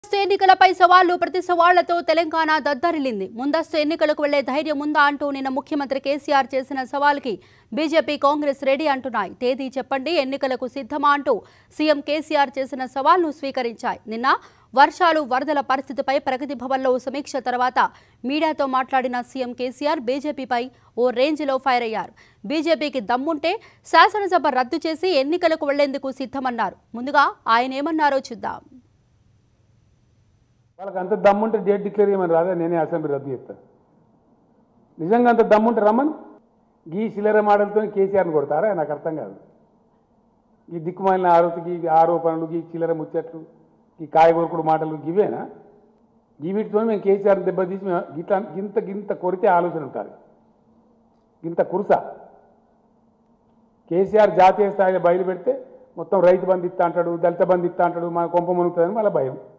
ముందస్తు ఎన్నికలపై సవాళ్లు ప్రతి సవాళ్లతో తెలంగాణ దద్దరిల్లింది ముందస్తు ఎన్నికలకు వెళ్లే ధైర్యం ఉందా అంటూ నిన్న ముఖ్యమంత్రి కేసీఆర్ చేసిన సవాల్కి బీజేపీ కాంగ్రెస్ రెడీ అంటున్నాయి తేదీ చెప్పండి ఎన్నికలకు సిద్ధమా అంటూ సీఎం కేసీఆర్ చేసిన సవాల్ను స్వీకరించాయి నిన్న వర్షాలు వరదల పరిస్థితిపై ప్రగతి భవన్లో సమీక్ష తర్వాత మీడియాతో మాట్లాడిన సీఎం కేసీఆర్ బీజేపీపై ఓ రేంజ్లో ఫైర్ అయ్యారు బీజేపీకి దమ్ముంటే శాసనసభ రద్దు చేసి ఎన్నికలకు వెళ్లేందుకు సిద్ధమన్నారు ముందుగా ఆయన ఏమన్నారో చూద్దాం వాళ్ళకి అంత దమ్ముంటే డేట్ డిక్లేర్ చేయమని రాదా నేనే అసెంబ్లీ రద్దు చేస్తాను నిజంగా అంత దమ్ముంటే రమ్మను ఈ చిల్లర మాటలతో కేసీఆర్ని కొడతారా నాకు అర్థం కాదు ఈ దిక్కుమాలిన ఆరోపణకి ఈ ఆరోపణలు ఈ చిల్లర ముచ్చట్లు ఈ కాయగూరకుడు మాటలు ఇవేనా ఈ వీటితో మేము కేసీఆర్ని దెబ్బతీసి మేము గిట్ల గింత గింత కొరితే ఆలోచన ఉంటుంది గింత కురుస కేసీఆర్ జాతీయ స్థాయిలో బయలు పెడితే మొత్తం రైతు బంధు ఇస్తా అంటాడు దళిత బంధు ఇస్తా అంటాడు మా కొంప మునుగుతుందని వాళ్ళ భయం